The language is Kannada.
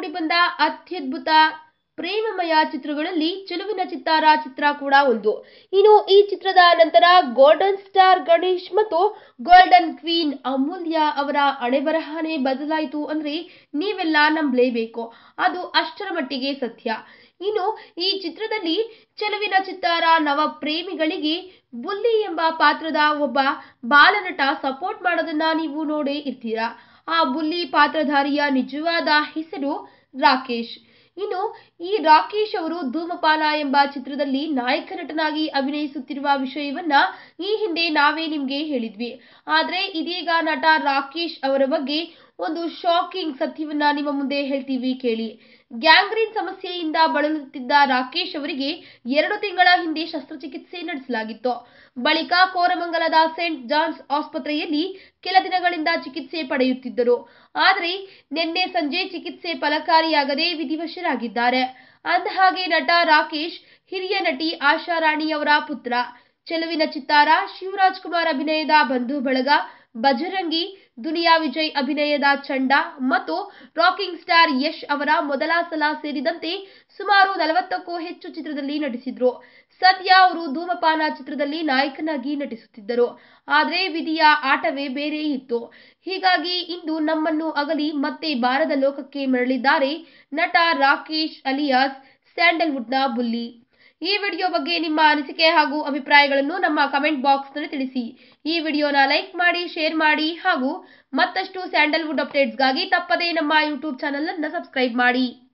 ಮೂಡಿಬಂದ ಅತ್ಯದ್ಭುತ ಪ್ರೇಮಮಯ ಚಿತ್ರಗಳಲ್ಲಿ ಚೆಲುವಿನ ಚಿತ್ತಾರ ಚಿತ್ರ ಕೂಡ ಒಂದು ಇನ್ನು ಈ ಚಿತ್ರದ ನಂತರ ಗೋಲ್ಡನ್ ಸ್ಟಾರ್ ಗಣೇಶ್ ಮತ್ತು ಗೋಲ್ಡನ್ ಕ್ವೀನ್ ಅಮೂಲ್ಯ ಅವರ ಹಣೆಬರಹನೇ ಬದಲಾಯಿತು ಅಂದ್ರೆ ನೀವೆಲ್ಲ ನಂಬಲೇಬೇಕು ಅದು ಅಷ್ಟರ ಮಟ್ಟಿಗೆ ಸತ್ಯ ಇನ್ನು ಈ ಚಿತ್ರದಲ್ಲಿ ಚೆಲುವಿನ ಚಿತ್ತಾರ ನವ ಪ್ರೇಮಿಗಳಿಗೆ ಬುಲ್ಲಿ ಎಂಬ ಪಾತ್ರದ ಒಬ್ಬ ಬಾಲನಟ ಸಪೋರ್ಟ್ ಮಾಡೋದನ್ನ ನೀವು ನೋಡೇ ಇರ್ತೀರಾ ಆ ಬುಲ್ಲಿ ಪಾತ್ರಧಾರಿಯ ನಿಜವಾದ ಹೆಸರು ರಾಕೇಶ್ ಇನ್ನು ಈ ರಾಕೇಶ್ ಅವರು ಧೂಮಪಾನ ಎಂಬ ಚಿತ್ರದಲ್ಲಿ ನಾಯಕ ನಟನಾಗಿ ಅಭಿನಯಿಸುತ್ತಿರುವ ವಿಷಯವನ್ನ ಈ ಹಿಂದೆ ನಾವೇ ನಿಮ್ಗೆ ಹೇಳಿದ್ವಿ ಆದ್ರೆ ಇದೀಗ ನಟ ರಾಕೇಶ್ ಅವರ ಬಗ್ಗೆ ಒಂದು ಶಾಕಿಂಗ್ ಸತ್ಯವನ್ನ ನಿಮ್ಮ ಮುಂದೆ ಹೇಳ್ತೀವಿ ಕೇಳಿ ಗ್ಯಾಂಗ್ರೀನ್ ಸಮಸ್ಯೆಯಿಂದ ಬಳಲುತ್ತಿದ್ದ ರಾಕೇಶ್ ಅವರಿಗೆ ಎರಡು ತಿಂಗಳ ಹಿಂದೆ ಶಸ್ತ್ರಚಿಕಿತ್ಸೆ ನಡೆಸಲಾಗಿತ್ತು ಬಳಿಕ ಕೋರಮಂಗಲದ ಸೇಂಟ್ ಜಾನ್ಸ್ ಆಸ್ಪತ್ರೆಯಲ್ಲಿ ಕೆಲ ದಿನಗಳಿಂದ ಚಿಕಿತ್ಸೆ ಪಡೆಯುತ್ತಿದ್ದರು ಆದರೆ ನಿನ್ನೆ ಸಂಜೆ ಚಿಕಿತ್ಸೆ ಫಲಕಾರಿಯಾಗದೆ ವಿಧಿವಶರಾಗಿದ್ದಾರೆ ಅಂದಹಾಗೆ ನಟ ರಾಕೇಶ್ ಹಿರಿಯ ನಟಿ ಆಶಾ ರಾಣಿ ಅವರ ಪುತ್ರ ಚೆಲುವಿನ ಚಿತ್ತಾರ ಶಿವರಾಜ್ ಕುಮಾರ್ ಅಭಿನಯದ ಬಂಧು ಬಳಗ ಬಜರಂಗಿ ದುನಿಯಾ ವಿಜಯ್ ಅಭಿನಯದ ಚಂಡ ಮತ್ತು ರಾಕಿಂಗ್ ಸ್ಟಾರ್ ಯಶ್ ಅವರ ಮೊದಲ ಸಲ ಸೇರಿದಂತೆ ಸುಮಾರು ನಲವತ್ತಕ್ಕೂ ಹೆಚ್ಚು ಚಿತ್ರದಲ್ಲಿ ನಟಿಸಿದ್ರು ಸದ್ಯ ಅವರು ಧೂಮಪಾನ ಚಿತ್ರದಲ್ಲಿ ನಾಯಕನಾಗಿ ನಟಿಸುತ್ತಿದ್ದರು ಆದರೆ ವಿಧಿಯ ಆಟವೇ ಬೇರೆ ಇತ್ತು ಹೀಗಾಗಿ ಇಂದು ನಮ್ಮನ್ನು ಅಗಲಿ ಮತ್ತೆ ಬಾರದ ಲೋಕಕ್ಕೆ ಮರಳಿದ್ದಾರೆ ನಟ ರಾಕೇಶ್ ಅಲಿಯಾಸ್ ಸ್ಯಾಂಡಲ್ವುಡ್ನ ಬುಲ್ಲಿ ಈ ವಿಡಿಯೋ ಬಗ್ಗೆ ನಿಮ್ಮ ಅನಿಸಿಕೆ ಹಾಗೂ ಅಭಿಪ್ರಾಯಗಳನ್ನು ನಮ್ಮ ಕಮೆಂಟ್ ಬಾಕ್ಸ್ನಲ್ಲಿ ತಿಳಿಸಿ ಈ ವಿಡಿಯೋನ ಲೈಕ್ ಮಾಡಿ ಶೇರ್ ಮಾಡಿ ಹಾಗೂ ಮತ್ತಷ್ಟು ಸ್ಯಾಂಡಲ್ವುಡ್ ಅಪ್ಡೇಟ್ಸ್ಗಾಗಿ ತಪ್ಪದೇ ನಮ್ಮ ಯೂಟ್ಯೂಬ್ ಚಾನಲ್ ಅನ್ನು ಸಬ್ಸ್ಕ್ರೈಬ್ ಮಾಡಿ